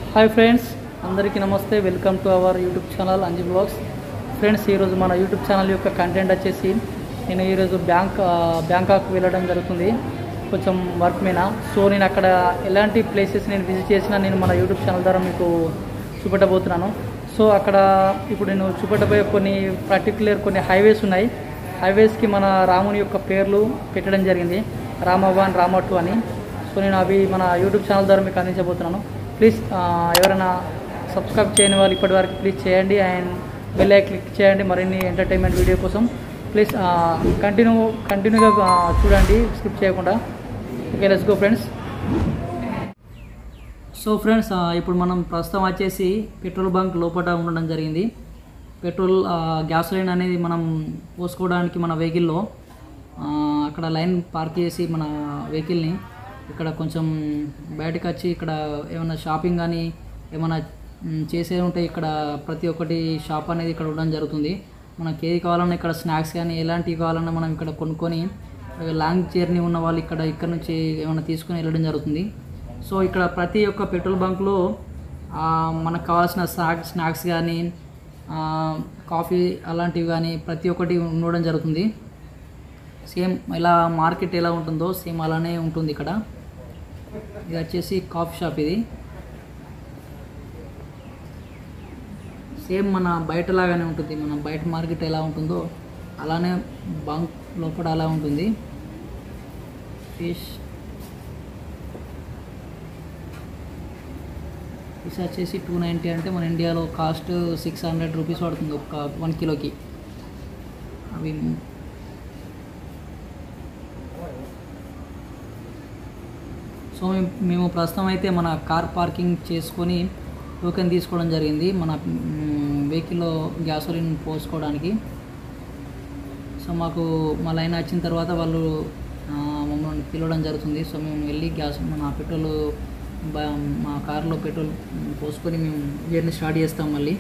Hi friends అందరికీ నమస్తే welcome to our YouTube channel Anji blogs friends ఈరోజు మన యూట్యూబ్ ఛానల్ యొక్క కంటెంట్ వచ్చేసి నేను ఈరోజు బ్యాంక్ ఆ, బ్యాంకాక్ వెళ్ళడం జరుగుతుంది కొంచెం వర్క్ మీద సో నేను అక్కడ ఎలాంటి ప్లేసెస్ నేను విజిట్ చేసినా నేను మన యూట్యూబ్ ఛానల్ ద్వారా మీకు చూపెట్టబోతున్నాను సో అక్కడ ఇప్పుడు నేను చూపెట్టబోయే కొన్ని పర్టికులర్ కొన్ని హైవేస్ ఉన్నాయి హైవేస్కి మన రాముని యొక్క పేర్లు పెట్టడం జరిగింది రామ వన్ రామ టూ అని సో నేను అవి మన యూట్యూబ్ ఛానల్ ద్వారా మీకు అందించబోతున్నాను ప్లీజ్ ఆ, ఎవరైనా సబ్స్క్రైబ్ చేయని వాళ్ళు ఇప్పటి వరకు ప్లీజ్ చేయండి అండ్ బెల్ ఐ క్లిక్ చేయండి మరిన్ని ఎంటర్టైన్మెంట్ వీడియో కోసం ప్లీజ్ కంటిన్యూ కంటిన్యూగా చూడండి స్కిప్ చేయకుండా okay let's go friends so friends ఇప్పుడు మనం ప్రస్తుతం వచ్చేసి పెట్రోల్ బంక్ లోపల ఉండడం జరిగింది పెట్రోల్ గ్యాస్ లైన్ అనేది మనం పోసుకోవడానికి మన వెహికల్లో ఆ, అక్కడ లైన్ పార్క్ చేసి మన వెహికల్ని ఇక్కడ కొంచెం బయటకు వచ్చి ఇక్కడ ఏమైనా షాపింగ్ కానీ ఏమైనా మ్, చేసేది ఉంటే ఇక్కడ ప్రతి ఒక్కటి షాప్ అనేది ఇక్కడ ఉండడం జరుగుతుంది మనకి ఏది కావాలన్నా ఇక్కడ స్నాక్స్ కానీ ఎలాంటివి కావాలన్నా మనం ఇక్కడ కొనుక్కొని లాంగ్ జర్నీ ఉన్న వాళ్ళు ఇక్కడ ఇక్కడ నుంచి ఏమైనా తీసుకొని వెళ్ళడం జరుగుతుంది సో ఇక్కడ ప్రతి ఒక్క పెట్రోల్ బంక్లో ఆ, మనకు కావాల్సిన స్నాక్స్ స్నాక్స్ కానీ ఆ, కాఫీ అలాంటివి కానీ ప్రతి ఒక్కటి ఉండడం జరుగుతుంది సేమ్ ఇలా మార్కెట్ ఎలా ఉంటుందో సేమ్ అలానే ఉంటుంది ఇక్కడ ఇది వచ్చేసి కాఫీ షాప్ ఇది సేమ్ మన బయట లాగానే ఉంటుంది మన బయట మార్కెట్ ఎలా ఉంటుందో అలానే బంక్ లోపల అలా ఉంటుంది ఫిష్ ఫిష్ వచ్చేసి టూ నైంటీ అంటే మన ఇండియాలో కాస్ట్ సిక్స్ హండ్రెడ్ రూపీస్ పడుతుంది ఒక వన్ కిలోకి అవి సో మేము- మేము ప్రస్తుతం అయితే మన కార్ పార్కింగ్ చేసుకొని టోకెన్ తీసుకోవడం జరిగింది మన మ్, వెహికల్లో గ్యాసోలిన్ పోసుకోవడానికి సో మాకు మా లైన్ వచ్చిన తర్వాత వాళ్ళు ఆ, మమ్మల్ని పిలవడం జరుగుతుంది సో మేము వెళ్ళి గ్యాస్ మన పెట్రోల్ బ- మా కార్లో పెట్రోల్ పోసుకొని మేము జర్నీ స్టార్ట్ చేస్తాం మళ్ళీ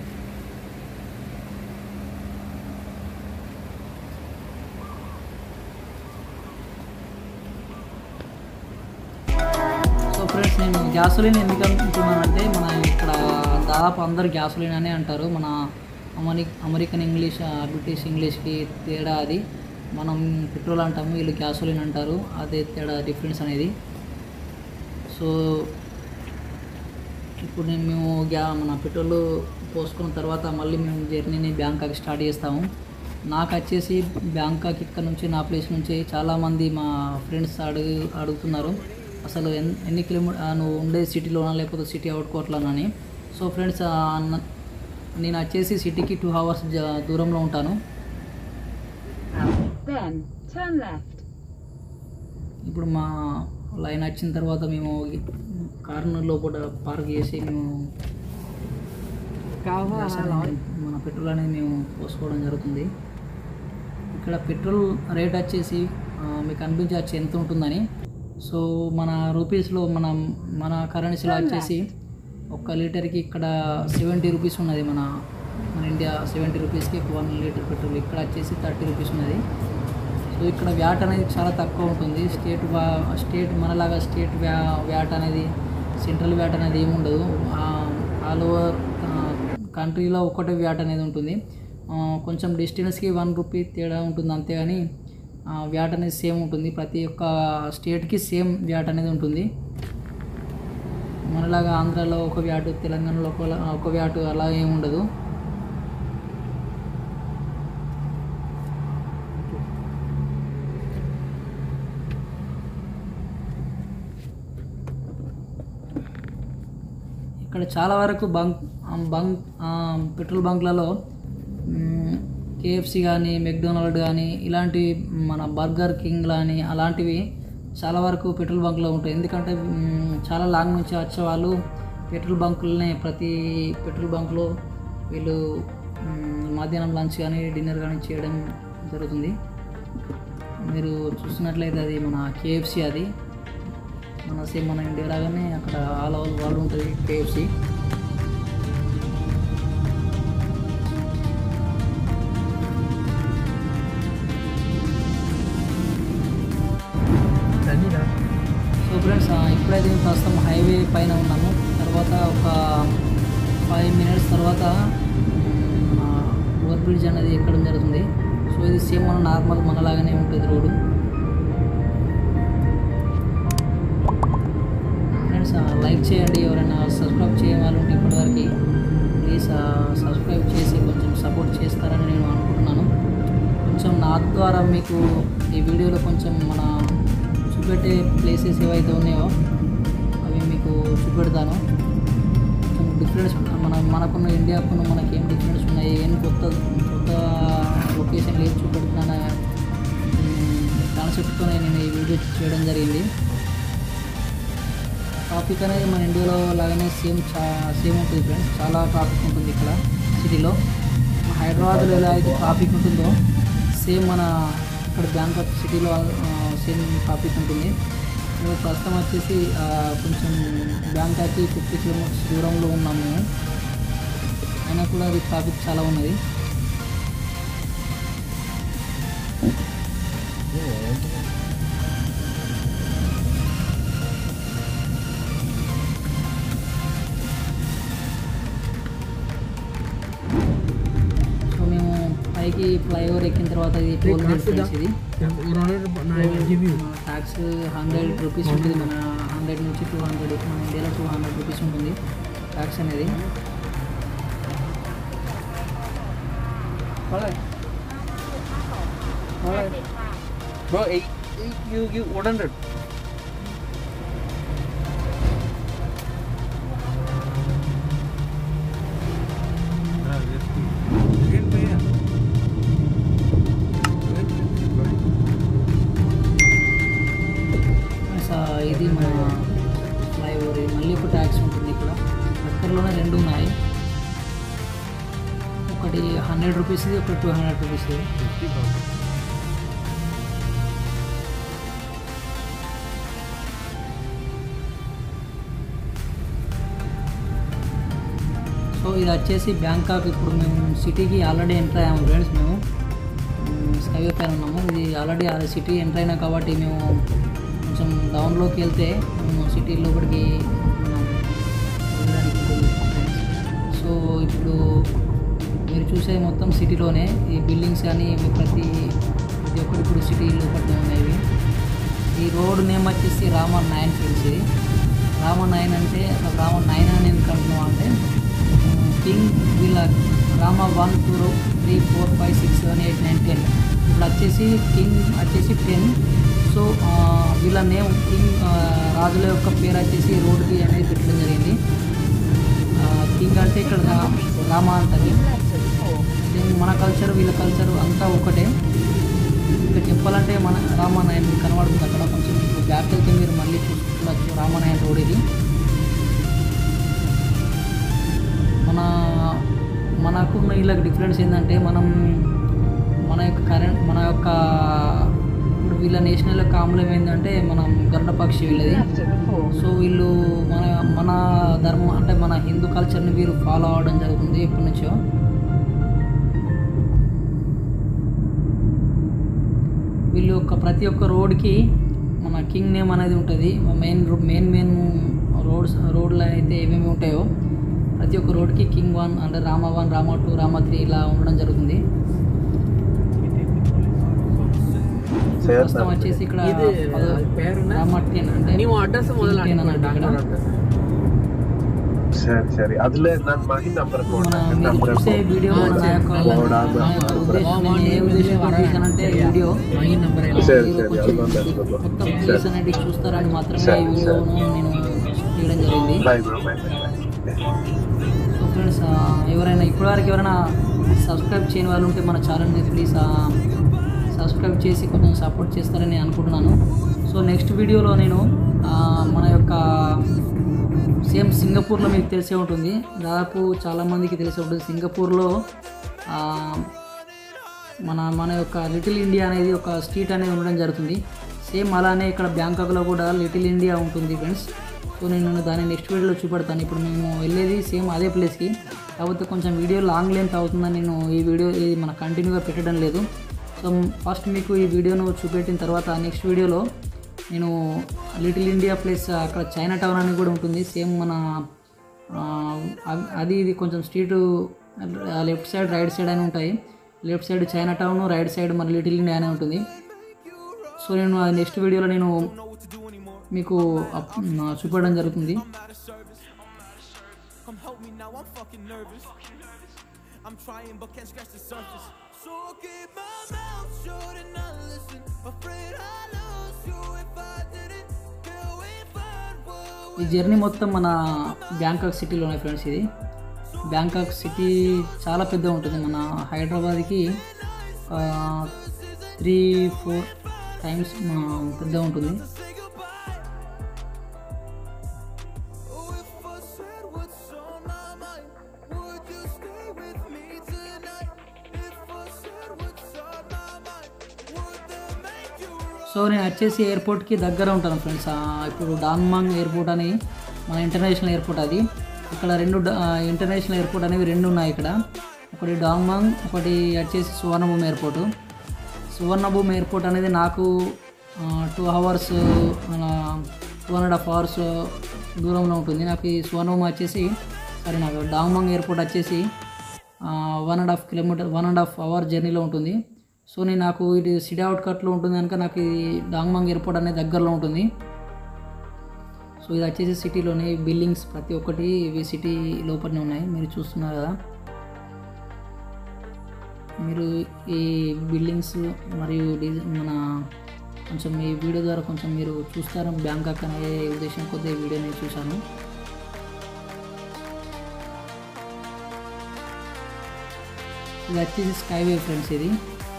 సో ఫ్రెండ్స్ నేను గ్యాసోలిన్ ఎందుకు అనుకుంటున్నానంటే మన ఇక్కడ దాదాపు అందరు గ్యాసోలిన్ అనే అంటారు మన అమెరి అమెరికన్ ఇంగ్లీష్ ఆ, బ్రిటిష్ ఇంగ్లీష్కి తేడా అది మనం పెట్రోల్ అంటాము వీళ్ళు గ్యాసోలిన్ అంటారు అదే తేడా డిఫరెన్స్ అనేది సో ఇప్పుడు నేను మేము గ్యా మన పెట్రోల్ పోసుకున్న తర్వాత మళ్ళీ మేము జర్నీని బ్యాంకాక్ స్టార్ట్ చేస్తాము నాకు వచ్చేసి బ్యాంకాక్ ఇక్కడ నుంచి నా ప్లేస్ నుంచి చాలామంది మా ఫ్రెండ్స్ అడుగు అడుగుతున్నారు అసలు ఎన్ ఎన్ని కిలోమీటర్ నువ్వు ఉండే సిటీలోనా లేకపోతే సిటీ అవుట్ కోట్లోనని సో ఫ్రెండ్స్ నేను వచ్చేసి సిటీకి టూ అవర్స్ దూరంలో ఉంటాను Then turn left. ఇప్పుడు మా లైన్ వచ్చిన తర్వాత మేము కార్నర్ లోపల పార్క్ చేసి మేము గ్యాస్ అనేది మన పెట్రోల్ అనేది మేము పోసుకోవడం జరుగుతుంది ఇక్కడ పెట్రోల్ రేట్ వచ్చేసి ఆ, మీకు అనిపించవచ్చు ఎంత ఉంటుందని సో మన రూపీస్లో మనం మన కరెన్సీలో వచ్చేసి ఒక్క లీటర్కి ఇక్కడ సెవెంటీ రూపీస్ ఉన్నది మన మన ఇండియా సెవెంటీ రూపీస్కి వన్ లీటర్ పెట్రోల్ ఇక్కడ వచ్చేసి థర్టీ రూపీస్ ఉన్నది సో ఇక్కడ వ్యాట్ అనేది చాలా తక్కువ ఉంటుంది స్టేట్ వా స్టేట్ మనలాగా స్టేట్ వ్యా వ్యాట్ అనేది సెంట్రల్ వ్యాట్ అనేది ఏమి ఉండదు ఆల్ ఓవర్ కంట్రీలో ఒకటే వ్యాట్ అనేది ఉంటుంది ఆ, కొంచెం డిస్టెన్స్కి వన్ రూపీ తేడా ఉంటుంది అంతేగాని వ్యాట్ అనేది సేమ్ ఉంటుంది ప్రతి ఒక్క స్టేట్కి సేమ్ వ్యాట్ అనేది ఉంటుంది మనలాగా ఆంధ్రాలో ఒక వ్యాటు తెలంగాణలో ఒక ఒక వ్యాటు అలా ఏమి ఉండదు ఇక్కడ చాలా వరకు బంక్ బంక్ పెట్రోల్ బంక్లలో కేఎఫ్సి కానీ మెక్డొనాల్డ్ కానీ ఇలాంటి మన బర్గర్ కింగ్ కానీ అలాంటివి చాలా వరకు పెట్రోల్ బంక్లో ఉంటాయి ఎందుకంటే మ్, చాలా లాంగ్ నుంచి వచ్చే వాళ్ళు పెట్రోల్ బంకులనే ప్రతి పెట్రోల్ బంక్లో వీళ్ళు మ్, మధ్యాహ్నం లంచ్ కానీ డిన్నర్ కానీ చేయడం జరుగుతుంది మీరు చూస్తున్నట్లయితే అది మన కేఎఫ్సి అది మన సేమ్ మన ఇండియా లాగానే అక్కడ ఆల్ ఓవర్ వరల్డ్ ఉంటుంది కేఎఫ్సి సో ఫ్రెండ్స్ ఇప్పుడైతే మేము ప్రస్తుతం హైవే పైన ఉన్నాము తర్వాత తర్వాత ఒక ఫైవ్ మినిట్స్ తర్వాత ఓవర్ బ్రిడ్జ్ అనేది ఎక్కడం జరుగుతుంది సో ఇది సేమ్ మన నార్మల్ మనలాగానే ఉంటుంది రోడ్డు ఫ్రెండ్స్ లైక్ చేయండి ఎవరైనా సబ్స్క్రైబ్ చేయాలంటే ఇప్పటివరకు ప్లీజ్ సబ్స్క్రైబ్ చేసి కొంచెం సపోర్ట్ చేస్తారని నేను అనుకుంటున్నాను కొంచెం నా ద్వారా మీకు ఈ వీడియోలో కొంచెం మన చూపెట్టే ప్లేసెస్ ఏవైతే ఉన్నాయో అవి మీకు చూపెడతాను కొంచెం డిఫరెన్స్ మన మనకున్న ఇండియాకున్న మనకి ఏం డిఫరెన్స్ ఉన్నాయి ఏం కొత్త కొత్త లొకేషన్ ఏం చూపెడుతున్నా కాన్సెప్ట్తోనే నేను ఈ వీడియో చేయడం జరిగింది ట్రాఫిక్ అనేది మన ఇండియాలో లాగానే సేమ్ చా సేమ్ ఉంటుంది ఫ్రెండ్స్ చాలా ట్రాఫిక్ ఉంటుంది ఇక్కడ సిటీలో హైదరాబాద్లో ఎలా అయితే ట్రాఫిక్ ఉంటుందో సేమ్ మన ఇక్కడ బ్యాంకాక్ సిటీలో సేమ్ ట్రాఫిక్ ఉంటుంది మేము ప్రస్తుతం వచ్చేసి ఆ, కొంచెం బ్యాంకాక్కి ఫిఫ్టీ కిలోమీటర్స్ దూరంలో ఉన్నాము మేము అయినా కూడా అది ట్రాఫిక్ చాలా ఉన్నది సో మేము పైకి ఫ్లైఓవర్ ఎక్కిన తర్వాత ఇది టోల్ గేట్ ఫ్రెండ్స్ ఇది ట్యాక్స్ హండ్రెడ్ రూపీస్ ఉంటుంది మన హండ్రెడ్ నుంచి టూ హండ్రెడ్ మన ఇండియాలో టూ హండ్రెడ్ రూపీస్ ఉంటుంది ట్యాక్స్ అనేది Bro, eight, eight, you you 100. Friends, ఆ, ఇది మన ఫ్లైఓవర్ ఇది మళ్ళీ ఒక ట్యాక్స్ ఉంటుంది ఇక్కడ దగ్గరలోనే రెండు ఉన్నాయి ఒకటి హండ్రెడ్ రూపీస్ ఇది ఒకటి టూ హండ్రెడ్ రూపీస్ ఇది సో ఇది వచ్చేసి బ్యాంకాక్ ఇప్పుడు మేము సిటీకి ఆల్రెడీ ఎంటర్ అయ్యాము ఫ్రెండ్స్ మేము స్కైవే పైన ఉన్నాము ఇది ఆల్రెడీ ఆ సిటీ ఎంటర్ అయినా కాబట్టి మేము కొంచెం డౌన్లోకి వెళ్తే మేము సిటీ లోపలికి మనం వెళ్ళడానికి ఉంటుంది friends. సో ఇప్పుడు మీరు చూసే మొత్తం సిటీలోనే ఈ బిల్డింగ్స్ కానీ ఇవి ప్రతి ప్రతి ఒక్కటి ఇప్పుడు సిటీ లోపల ఉన్నాయి ఇవి. ఈ రోడ్ నేమ్ వచ్చేసి రామన్ నైన్ ఫ్రెండ్స్ ఇది రామన్ నైన్ అంటే అసలు రామన్ నైన్ అని ఎందుకు అంటున్నాం అంటే ఉమ్, కింగ్ వీళ్ళ Rama one two three four five six seven eight nine ten ఇప్పుడు వచ్చేసి కింగ్ వచ్చేసి టెన్ సో ఆ, వీళ్ళ నేమ్ కింగ్ ఆ, రాజుల యొక్క పేరు వచ్చేసి రోడ్కి అనేది పెట్టడం జరిగింది ఆ, కింగ్ అంటే ఇక్కడ రా- రామ అంటది దీని మన కల్చర్ వీళ్ళ కల్చర్ అంతా ఒకటే ఇంకా చెప్పాలంటే మన రామానాయన్ కనబడుతుంది అక్కడ కొంచెం ఇప్పుడు బ్యాక్ వెళ్తే మీరు మళ్ళీ చూసుకోవచ్చు రామానాయన్ రోడ్ ఇది మన మనకు వీళ్ళకి డిఫరెన్స్ ఏంటంటే మనం మన యొక్క కరెంట్ మన యొక్క ఇప్పుడు వీళ్ళ నేషనల్ యొక్క ఆమ్లం ఏంటంటే మనం గరుడ పక్షి వీళ్ళది సో వీళ్ళు మన మన ధర్మం అంటే మన హిందూ కల్చర్ని వీరు ఫాలో అవ్వడం జరుగుతుంది ఎప్పటి నుంచో వీళ్ళు యొక్క ప్రతి ఒక్క రోడ్కి మన కింగ్ నేమ్ అనేది ఉంటుంది మెయిన్ మెయిన్ మెయిన్ రోడ్స్ రోడ్లు అయితే ఏమేమి ఉంటాయో ప్రతి ఒక్క రోడ్కి కింగ్ వన్ అంటే Rama one Rama two Rama three ఇలా ఉండడం జరుగుతుంది ప్రస్తుతం వచ్చేసి ఇక్కడ ఇది పదో- పేరున్న రామ టెన్ అంటే ನೀವು ಅಡ್ರೆಸ್ ಮೊದಲು టెన్ అన్నట్టు ఇక్కడ ಸರಿ ಸರಿ ಅದ್ರಲ್ಲೇ ನನ್ನ ಮಗಿನ ನಂಬರ್ మన మీరు చూసే వీడియో ఆ, నా యొక్క సరే. నా యొక్క ఉద్దేశం నేను ఏ ఉద్దేశంతో తీసానంటే ఈ వీడియో ಈ ನಂಬರ್ సరే, మీరు సరే, కొంచెం అర్థం చేసుకో. కొత్త సరే. ప్లేస్ అనేది చూస్తారని మాత్రమే సరే, ఈ వీడియోను నేను తీయడం జరిగింది bye bro bye so friends ఆ, ఎవరైనా ఇప్పటివరకు ఎవరైనా సబ్స్క్రైబ్ చేయని వాళ్ళు ఉంటే మన ఛానల్ని ప్లీజ్ సబ్స్క్రైబ్ చేసి కొంచెం సపోర్ట్ చేస్తారని నేను అనుకుంటున్నాను సో నెక్స్ట్ వీడియోలో నేను ఆ, మన యొక్క సేమ్ సింగపూర్లో మీకు తెలిసే ఉంటుంది దాదాపు చాలామందికి తెలిసే ఉంటుంది సింగపూర్లో ఆ, మన మన యొక్క లిటిల్ ఇండియా అనేది ఒక స్ట్రీట్ అనేది ఉండడం జరుగుతుంది సేమ్ అలానే ఇక్కడ బ్యాంకాక్లో కూడా లిటిల్ ఇండియా ఉంటుంది ఫ్రెండ్స్ సో నేను దాన్ని నెక్స్ట్ వీడియోలో చూపెడతాను ఇప్పుడు మేము వెళ్ళేది సేమ్ అదే ప్లేస్కి కాకపోతే కొంచెం వీడియో లాంగ్ లెంత్ అవుతుందని నేను ఈ వీడియో ఇది మన కంటిన్యూగా పెట్టడం లేదు సో ఫస్ట్ మీకు ఈ వీడియోను చూపెట్టిన తర్వాత నెక్స్ట్ వీడియోలో నేను లిటిల్ ఇండియా ప్లేస్ అక్కడ చైనా టౌన్ అని కూడా ఉంటుంది సేమ్ మన ఆ, అ- అది ఇది కొంచెం street left side right side అని ఉంటాయి left side Chinatown right side మన లిటిల్ ఇండియా అనే ఉంటుంది సో నేను అది నెక్స్ట్ వీడియోలో నేను మీకు అప్- ఆ, చూపించడం జరుగుతుంది Come help me now, I'm fucking nervous. I'm trying but can't scratch the surface. So keep my mouth shut and not listen. Afraid I lose you if I didn't. Till we find what ఈ journey మొత్తం మన Bangkok సిటీలోనే friends ఇది Bangkok city చాలా పెద్ద ఉంటుంది మన హైదరాబాద్కి త్రీ ఫోర్ టైమ్స్ పెద్ద ఉంటుంది say goodbye. Oh, if I said what's on my mind, would you stay with me tonight? If I said what's on my mind, would that make you right? So నేను వచ్చేసి ఎయిర్పోర్ట్కి దగ్గర ఉంటాను friends ఆ, ఇప్పుడు డాన్మాంగ్ airport అని మన international airport అది ఇక్కడ రెండు డా- ఆ, ఇంటర్నేషనల్ ఎయిర్పోర్ట్ అనేవి రెండు ఉన్నాయి ఇక్కడ ఒకటి డాంగ్మాంగ్ ఒకటి వచ్చేసి సువర్ణభూమి ఎయిర్పోర్టు సువర్ణభూమి ఎయిర్పోర్ట్ అనేది నాకు two hours two and half hours దూరంలో ఉంటుంది నాకు ఈ సువర్ణభూమి వచ్చేసి సరే నాకు డాంగ్మాంగ్ ఎయిర్పోర్ట్ వచ్చేసి one and half kilometre one and half hour జర్నీలో ఉంటుంది సో నేను నాకు ఇది సిటీ అవుట్కట్లో ఉంటుంది కనుక నాకు ఈ డాంగ్మాంగ్ ఎయిర్పోర్ట్ అనేది దగ్గరలో ఉంటుంది సో ఇది వచ్చేసి సిటీలోనే బిల్డింగ్స్ ప్రతి ఒక్కటి ఇవి సిటీ లోపలనే ఉన్నాయి మీరు చూస్తున్నారు కదా మీరు ఈ బిల్డింగ్స్ మరియు డిజ- మన కొంచెం ఈ వీడియో ద్వారా కొంచెం మీరు చూస్తారు బ్యాంకాక్ అనే ఉద్దేశం కొద్ది ఈ వీడియో నేను చూశాను ఇది వచ్చేసి స్కైవే ఫ్రెండ్స్ ఇది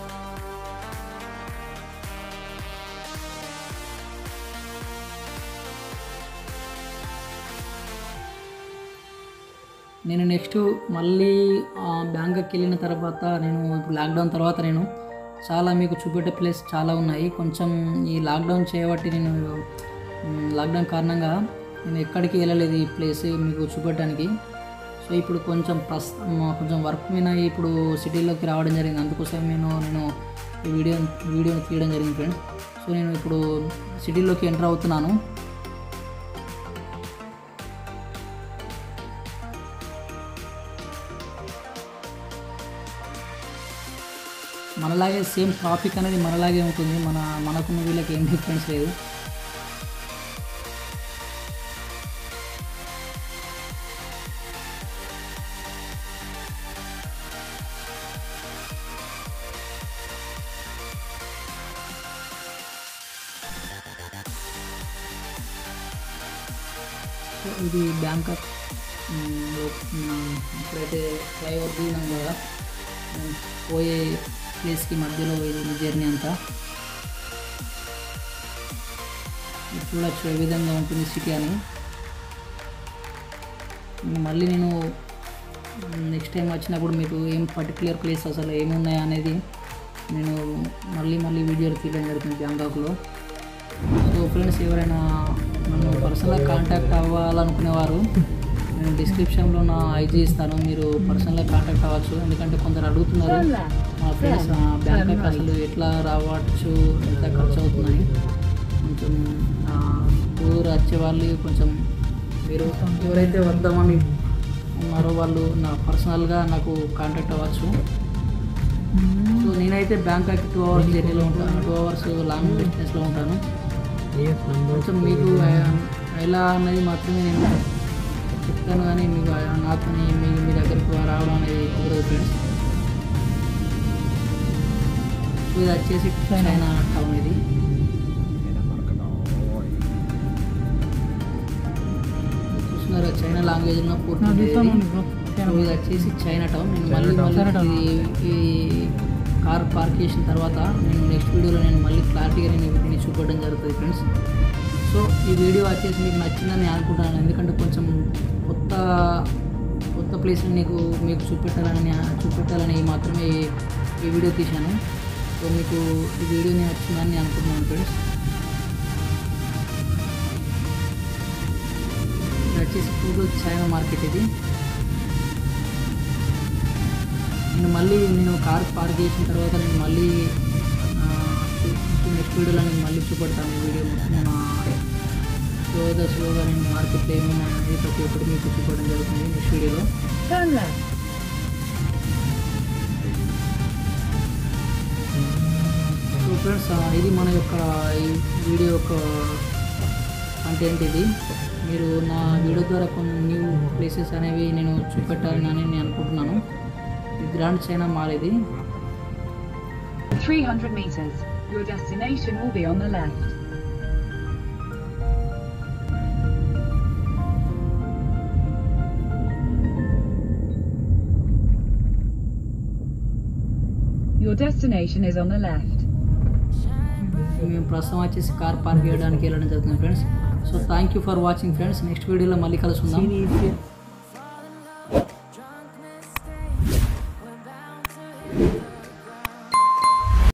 నేను నెక్స్ట్ మళ్ళీ ఆ, బ్యాంకాక్ వెళ్ళిన తర్వాత నేను ఇప్పుడు లాక్డౌన్ తర్వాత నేను చాలా మీకు చూపెట్టే ప్లేస్ చాలా ఉన్నాయి కొంచెం ఈ లాక్డౌన్ చేయబట్టి నేను మ్, లాక్డౌన్ కారణంగా నేను ఎక్కడికి వెళ్ళలేదు ఈ ప్లేస్ మీకు చూపెట్టడానికి సో ఇప్పుడు కొంచెం ప్రస్ మ, కొంచెం వర్క్ మీద ఇప్పుడు సిటీలోకి రావడం జరిగింది అందుకోసం నేను నేను ఈ వీడియో వీడియోని తీయడం జరిగింది ఫ్రెండ్స్ సో నేను ఇప్పుడు సిటీలోకి ఎంటర్ అవుతున్నాను మనలాగే సేమ్ ట్రాఫిక్ అనేది మనలాగే ఉంటుంది మన మనకున్న వీళ్ళకి ఏం డిఫరెన్స్ లేదు సో ఇది బ్యాంకాక్ మ్, లో- మనం ఇప్పుడైతే ఫ్లైఓవర్ దిగినాం కదా మనం పోయే ప్లేస్కి మధ్యలో ఇది జర్నీ అంతా ఇది చూడొచ్చు ఏ విధంగా ఉంటుంది సిటీ అని మళ్ళీ నేను నెక్స్ట్ టైం వచ్చినప్పుడు మీకు ఏం పర్టికులర్ ప్లేస్ అసలు ఏమున్నాయి అనేది నేను మళ్ళీ మళ్ళీ వీడియోలు తీయడం జరుగుతుంది బ్యాంకాక్లో సో ఫ్రెండ్స్ ఎవరైనా నన్ను పర్సనల్గా కాంటాక్ట్ అవ్వాలనుకునేవారు నేను డిస్క్రిప్షన్లో నా ఐజీ ఇస్తాను మీరు పర్సనల్గా కాంటాక్ట్ అవ్వచ్చు ఎందుకంటే కొందరు అడుగుతున్నారు మా ఫ్రెండ్స్ బ్యాంకాక్ అసలు ఎట్లా రావచ్చు ఎంత ఖర్చు అవుతుందని కొంచెం టూర్ వచ్చే వాళ్ళు కొంచెం మీరు ఎవరైతే వద్దామని ఉన్నారో వాళ్ళు నా పర్సనల్గా నాకు కాంటాక్ట్ అవ్వచ్చు సో నేనైతే బ్యాంకాక్ టూ అవర్స్ జర్నీలో ఉంటాను టూ అవర్స్ లాంగ్ డిస్టెన్స్లో ఉంటాను కొంచెం మీకు ఆ- ఎలా అన్నది మాత్రమే నేను చెప్తాను కానీ మీకు ఆ- నాతో మీ మీ దగ్గరికి రావడం అనేది కుదరదు ఫ్రెండ్స్ సో ఇది వచ్చేసి చైనా టౌన్ ఇది చూస్తున్నారు చైనా లాంగ్వేజ్లో పూర్తి సో ఇది వచ్చేసి చైనా టౌన్ నేను మళ్ళీ మళ్ళీ ఈ- ఈ కార్ పార్క్ చేసిన తర్వాత నేను నెక్స్ట్ వీడియోలో నేను మళ్ళీ క్లారిటీగా నేను దీన్ని చూపడం జరుగుతుంది ఫ్రెండ్స్ సో ఈ వీడియో వచ్చేసి మీకు నచ్చిందని నేను అనుకుంటున్నాను ఎందుకంటే కొంచెం కొత్త కొత్త ప్లేస్ని నీకు మీకు చూపెట్టాలని చూపెట్టాలని మాత్రమే ఈ- ఈ వీడియో తీశాను సో మీకు ఈ వీడియో నచ్చిందని నేను అనుకుంటున్నాను ఫ్రెండ్స్ ఇది వచ్చేసి టూటూ చైనా మార్కెట్ ఇది నేను మళ్ళీ నేను కార్ పార్క్ చేసిన తర్వాత నేను మళ్ళీ నెక్స్ట్ వీడియోలో నేను మళ్ళీ చూపెడతాను ఈ వీడియో మన స్లోగా స్లోగా నేను మార్కెట్లో ఏమేమి అనేది ప్రతి ఒక్కటి మీకు చూపించడం జరుగుతుంది నెక్స్ట్ వీడియోలో Turn left. సో ఫ్రెండ్స్ ఇది మన యొక్క ఈ వీడియో యొక్క కంటెంట్ ఇది మీరు నా వీడియో ద్వారా కొన్ని న్యూ ప్లేసెస్ అనేవి నేను చూపెట్టాలని నేను అనుకుంటున్నాను ఇది గ్రాండ్ చైనా మాల్ ఇది 300 meters. Your destination will be on the left. Your destination is on the left. మేము ప్రస్తుతం వచ్చేసి కార్ పార్క్ చేయడానికి వెళ్ళడం జరుగుతుంది friends so thank you for watching friends next వీడియోలో మళ్ళీ కలుసుకుందాం